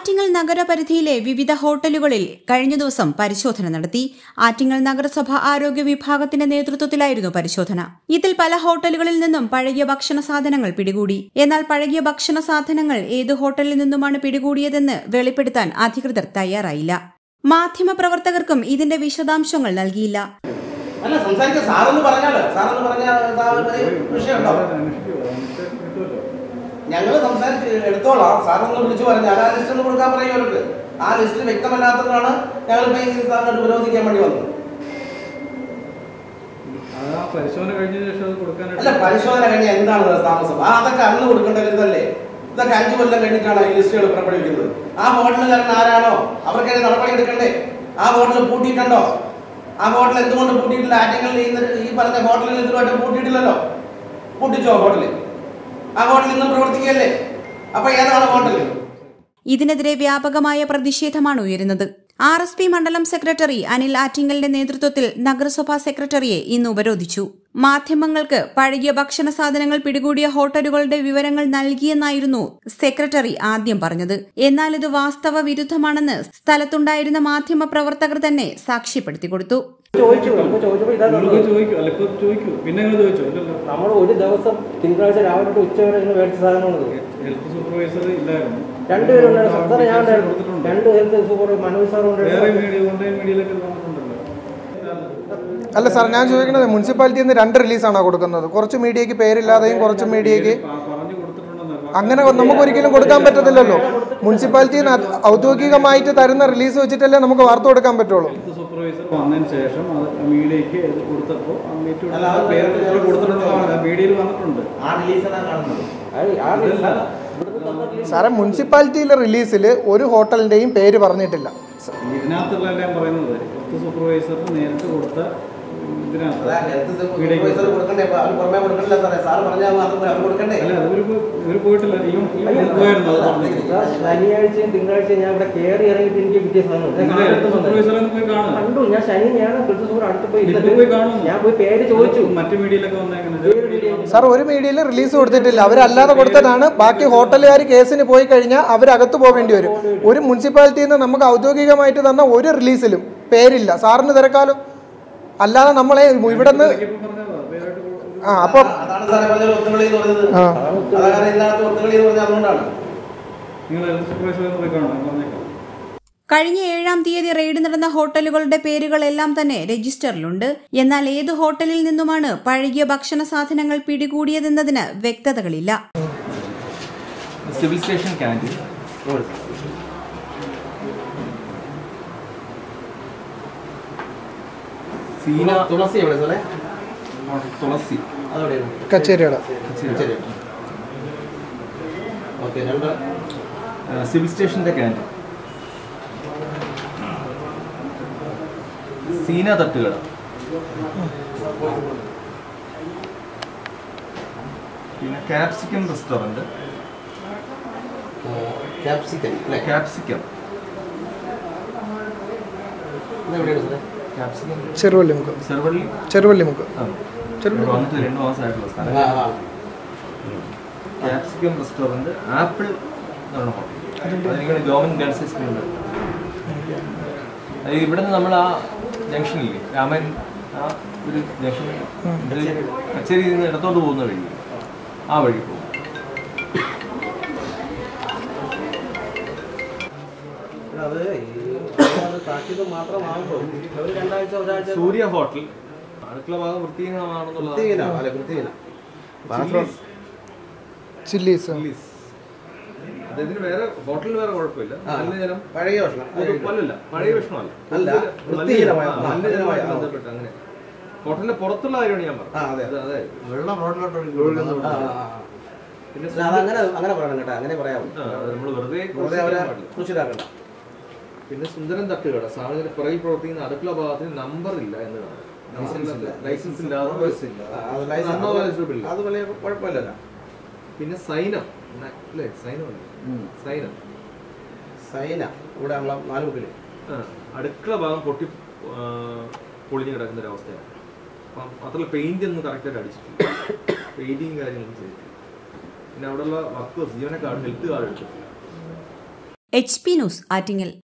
ആറ്റിങ്ങൽ നഗരപരിധിയിലെ വിവിധ ഹോട്ടലുകളിൽ കഴിഞ്ഞ ദിവസം പരിശോധന നടത്തി ആറ്റിങ്ങൽ നഗരസഭ ആരോഗ്യ വിഭാഗത്തിന്റെ നേതൃത്വത്തിലായിരുന്നു പരിശോധന ഇതിൽ പല ഹോട്ടലുകളിൽ നിന്നും പഴകിയ ഭക്ഷണ സാധനങ്ങൾ പിടികൂടി എന്നാൽ പഴകിയ ഭക്ഷണ സാധനങ്ങൾ ഏത് ഹോട്ടലിൽ നിന്നുമാണ് പിടികൂടിയതെന്ന് വെളിപ്പെടുത്താൻ അധികൃതർ തയ്യാറായില്ല മാധ്യമപ്രവർത്തകർക്കും ഇതിന്റെ വിശദാംശങ്ങൾ നൽകിയില്ല അല്ല സംസാരിക്കാൻ സാറെന്ന് പറഞ്ഞാലോ സാറെന്ന് പറഞ്ഞാൽ വിഷയമുണ്ടോ ഞങ്ങൾ സംസാരിച്ച് എടുത്തോളാം സാറൊന്ന് വിളിച്ചു പറഞ്ഞാൽ ആ ലിസ്റ്റ് ഒന്ന് കൊടുക്കാൻ പറയുമല്ലോ ആ ലിസ്റ്റ് വ്യക്തമല്ലാത്തതാണ് ഞങ്ങളിപ്പോ ഈ സാറിനോട് വിരോധിക്കാൻ വേണ്ടി വന്നത് അത് ആ പരിശോധന കഴിഞ്ഞ ശേഷം അത് കൊടുക്കാനായിട്ട് അല്ല പരിശോധന കഴിഞ്ഞ എന്താണ് ഇത് താമസം ആ അതൊക്കെ അന്ന് കൊടുക്കേണ്ട ഒരു ഇതല്ലേ ഇതൊക്കെ അഞ്ചു കൊല്ലം കഴിഞ്ഞിട്ടാണ് ഈ ലിസ്റ്റുകൾ പുറപ്പെടുവിക്കുന്നത് ആ ഹോട്ടലുകാരൻ ആരാണോ അവർക്കതിന് നടപടി എടുക്കണ്ടേ ആ ഹോട്ടൽ പൂട്ടിയിട്ടുണ്ടോ ആ ഹോട്ടൽ എന്തുകൊണ്ട് പൂട്ടിയിട്ടില്ല ആറ്റങ്ങളിൽ ഈ ഈ പറഞ്ഞ ഹോട്ടലിൽ ഇതുമായിട്ട് പൂട്ടിയിട്ടില്ലല്ലോ പൂട്ടിച്ചോ ഹോട്ടലിൽ ആ ഹോട്ടൽ ഇന്നും പ്രവർത്തിക്കുകയല്ലേ അപ്പൊ ഏതാണ് ഹോട്ടൽ ഇതിനെതിരെ വ്യാപകമായ പ്രതിഷേധമാണ് ഉയരുന്നത് ആർ എസ് പി മണ്ഡലം സെക്രട്ടറി അനിൽ ആറ്റിങ്ങലിന്റെ നേതൃത്വത്തിൽ നഗരസഭാ സെക്രട്ടറിയെ ഇന്ന് ഉപരോധിച്ചു മാധ്യമങ്ങൾക്ക് പഴകിയ ഭക്ഷണ സാധനങ്ങൾ പിടികൂടിയ ഹോട്ടലുകളുടെ വിവരങ്ങൾ നൽകിയെന്നായിരുന്നു സെക്രട്ടറി ആദ്യം പറഞ്ഞത് എന്നാൽ ഇത് വാസ്തവ വിരുദ്ധമാണെന്ന് സ്ഥലത്തുണ്ടായിരുന്ന മാധ്യമ പ്രവർത്തകർ തന്നെ സാക്ഷ്യപ്പെടുത്തി കൊടുത്തു ചോദിച്ചു നമുക്ക് ചോദിച്ചപ്പോൾ ഇതാ നിങ്ങൾക്ക് ചോദിക്കൂ അല്ല ഇപ്പൊ ചോദിക്കൂ പിന്നെ നിങ്ങൾ ചോദിച്ചോ ഇല്ലല്ലോ നമ്മൾ ഒരു ദിവസം തിങ്കളാഴ്ച രാവിലെ തൊട്ട് ഉച്ച വരെ ഇന്ന് മേടിച്ച സാധനമാണിത് ഹെൽത്ത് സൂപ്പർവൈസർ ഇല്ലായിരുന്നു രണ്ടുപേരുണ്ടായിരുന്നു സാറേ ഞാൻ ഉണ്ടായിരുന്നു കൊടുത്തിട്ടുണ്ട്. രണ്ട് ഹെൽത്ത് സൂപ്പർ മനോജ് സാറും വേറെ ഉണ്ടായിരുന്നു മീഡിയ ഓൺലൈൻ മീഡിയയിലൊക്കെ വന്നിട്ടുണ്ടല്ലോ അല്ല സാർ ഞാൻ ചോദിക്കുന്നത് മുനിസിപ്പാലിറ്റിയിൽ നിന്ന് രണ്ട് റിലീസാണോ കൊടുക്കുന്നത് കുറച്ച് മീഡിയയ്ക്ക് പേരില്ലാതെയും കുറച്ച് മീഡിയയ്ക്ക് പ- പറഞ്ഞു കൊടുത്തിട്ടുണ്ടെന്ന് അങ്ങനെ നമുക്ക് ഒരിക്കലും കൊടുക്കാൻ പറ്റത്തില്ലല്ലോ മുനിസിപ്പാലിറ്റിയിൽ നിന്ന് അത് ഔദ്യോഗികമായിട്ട് തരുന്ന റിലീസ് വെച്ചിട്ടല്ലേ നമുക്ക് വാർത്ത കൊടുക്കാൻ പറ്റുള്ളൂ ഹെൽത്ത് സൂപ്പർവൈസർ വന്നതിന് ശേഷം അത് മീഡിയയ്ക്ക് ഇത് കൊടുത്തപ്പോൾ ആ മീറ്റ് പേര് ഇത്ര കൊടുത്തിട്ടുണ്ടെന്നാണ് മീഡിയയിൽ വന്നിട്ടുണ്ട് ആ റിലീസാണ് കാണുന്നത് അത് ആ release അല്ല. ഇവിടുന്ന് തന്ന release സാറേ മുനിസിപ്പാലിറ്റിയിലെ റിലീസിൽ ഒരു ഹോട്ടലിൻ്റെയും പേര് പറഞ്ഞിട്ടില്ല ഇതിനകത്തുള്ള എല്ലാം പറയുന്നത് ഹെൽത്ത് സൂപ്പർവൈസറിന് നേരിട്ട് കൊടുത്ത ഇതിനകത്ത് അതാ ഹെൽത്ത് സൂപ്പർവൈസർ കൊടുക്കണ്ടേ അപ്പൊ അവർ പുറമെ കൊടുക്കണ്ടല്ലോ സാറേ സാറ് പറഞ്ഞാൽ അത് അവർ കൊടുക്കണ്ടേ അല്ല അതിവർ ഇവർ പോയിട്ടില്ല ഇവൻ ഇവൻ പോയിരുന്നു അത് പറഞ്ഞിട്ട്. സാർ, ശനിയാഴ്ചയും തിങ്കളാഴ്ചയും ഞാൻ ഇവിടെ കയറി ഇറങ്ങിയിട്ട് എനിക്ക് കിട്ടിയ സാധനം ഞാൻ നിങ്ങൾ ഹെൽത്ത് കാണാൻ സൂപ്പർവൈസറെ ഒന്ന് പോയി കാണുക കണ്ടു ഞാൻ ശനി ഞാൻ ഹെൽത്ത് സൂപ്പർ അടുത്ത് പോയി ഇതിപ്പോ ഇരുന്നിട്ട് പോയി കാണുമോ? ഞാൻ പോയി പേര് ചോദിച്ചു മറ്റു മീഡിയയിലൊക്കെ വന്നേക്കുന്നത് സാർ ഒരു മീഡിയയിൽ റിലീസ് കൊടുത്തിട്ടില്ല അവരല്ലാതെ കൊടുത്തതാണ് ബാക്കി ഹോട്ടലുകാർ കേസിന് പോയി കഴിഞ്ഞാൽ അവരകത്ത് പോകേണ്ടി വരും ഒരു മുനിസിപ്പാലിറ്റിയിൽ നിന്ന് നമുക്ക് ഔദ്യോഗികമായിട്ട് തന്ന ഒരു റിലീസിലും പേരില്ല സാറിന് തിരക്കാലോ അല്ലാതെ നമ്മളെ ഇവിടെ നിന്ന് ആ അപ്പം അതാണ് സാറേ പറഞ്ഞത് ഒത്തുകളി എന്ന് പറഞ്ഞത് ആ അതാ കാരണം ഇതിനകത്ത് ഒത്തുകളി എന്ന് പറഞ്ഞത് അതുകൊണ്ടാണ് നിങ്ങൾ ഹെൽത്ത് സൂപ്പർവൈസറെ ഒന്ന് പോയി കാണണം പറഞ്ഞേക്കാം കഴിഞ്ഞ ഏഴാം തീയതി റെയ്ഡ് നടന്ന ഹോട്ടലുകളുടെ പേരുകളെല്ലാം തന്നെ രജിസ്റ്ററിലുണ്ട് എന്നാൽ ഏത് ഹോട്ടലിൽ നിന്നുമാണ് പഴകിയ ഭക്ഷണ സാധനങ്ങൾ പിടികൂടിയതെന്നതിന് വ്യക്തതകളില്ല civil station canteen Seena Thulasi എവിടെ സാറേ തുളസി അതെവിടെയാണ് കച്ചേരിയുടെ ശരി ഓക്കെ രണ്ട് ആ, സിവിൽ സ്റ്റേഷൻ്റെ ക്യാൻറ്റീൻ സീന തട്ടുകട പിന്നെ കാപ്സിക്കം റെസ്റ്റോറൻറ്റ് ക്യാപ്സിക്കൻ അല്ലേ കാപ്സിക്കം ഇതെവിടെയാണ് സാറേ കാപ്സിക്കം ചെറുവള്ളിമുക്ക് ചെറുവള്ളി ചെറുവള്ളിമുക്ക് ആ ഇവിടെ വന്നിട്ട് രണ്ട് മാസമായിട്ടുള്ള സ്ഥലം ആ ആ കാപ്സിക്കം റെസ്റ്റോറൻറ്റ് ആപ്പിൾ എന്നാണ് ഹോട്ടൽ അതിങ്ങനെ ഗവൺമെൻറ് ഗേൾസ് ഹൈ സ്കൂളിൽ അത് ഇവിടെ നിന്ന് നമ്മൾ ആ ജംഗ്ഷനില്ലേ രാമൻ ആ ഒരു ജംഗ്ഷൻ കച്ചേരിയിൽ നിന്ന് ഇടത്തോട്ട് പോകുന്ന വഴി ആ വഴി പോകും അത് താക്കീത് മാത്രമാകുമ്പോൾ ഒരു രണ്ടാഴ്ച ഒരാഴ്ച സൂര്യ ഹോട്ടൽ അടുക്കള ഭാഗം വൃത്തിഹീനമാണെന്നുള്ളത് വൃത്തിഹീന അല്ല വൃത്തിഹീന ചില്ലീസ്. Chillies chillies. അദ്ദേഹത്തിന് വേറെ ഹോട്ടലിന് വേറെ കുഴപ്പമില്ല ആ. മലിനജലം പഴയ ഭക്ഷണം ഇത് അല്ലല്ല പഴയ ഭക്ഷണമല്ല അല്ല, കൂടുതൽ വൃത്തിഹീനമായ മലിന- ആ, മലിനജലവുമായി ആ, ബന്ധപ്പെട്ട് അങ്ങനെ ഹോട്ടലിന്റെ പുറത്തുള്ള കാര്യമാണ് ഞാൻ ആ, അതെ. പറഞ്ഞത് അതെ വെള്ളം റോഡിലോട്ട് ഒഴുകുന്നത്. പിന്നെ പിന്നെ അത് അങ്ങനെ അങ്ങനെ പറയണം കേട്ടോ അങ്ങനെ പറയാമോ നമ്മൾ വെറുതെ വെറുതെ അവരെ ക്രൂശിക്കാൻ പാടില്ല. കുറിച്ചിതാക്കണ്ട പിന്നെ സുന്ദരൻ തട്ടുകട സാധനത്തിന് പുറകിൽ പ്രവർത്തിക്കുന്ന അടുക്കള ഭാഗത്തിന് നമ്പർ ഇല്ല എന്നതാണ് ലൈസൻസ് ഇല്ലാതെ ആ, അത് ലൈസൻസ് അൺഓതറൈസ്ഡ് ബില്ല്. അത് വലിയ കുഴപ്പമില്ലല്ലോ പിന്നെ സൈനം ന- അല്ലേ സൈനം അല്ലേ സൈനം സൈന ഇവിടെ നമ്മളെ നാലുമുക്കില് ആ, അടുക്കള ഭാഗം പൊട്ടി ആ, പൊളിഞ്ഞു കിടക്കുന്ന ഒരു അവസ്ഥയാണ് അപ്പം മാത്രമല്ല പെയിന്റ് ഒന്നും കറക്റ്റായിട്ട് അടിച്ചിട്ടില്ല പെയിന്റിങ് കാര്യങ്ങളൊന്നും ചെയ്തിട്ടില്ല പിന്നെ അവിടെയുള്ള വർക്കേഴ്സ് ജീവനക്കാർ ഹെൽത്ത് കാർഡ് എടുത്തിട്ടില്ല എച്ച് പി ന്യൂസ് ആറ്റിങ്ങൽ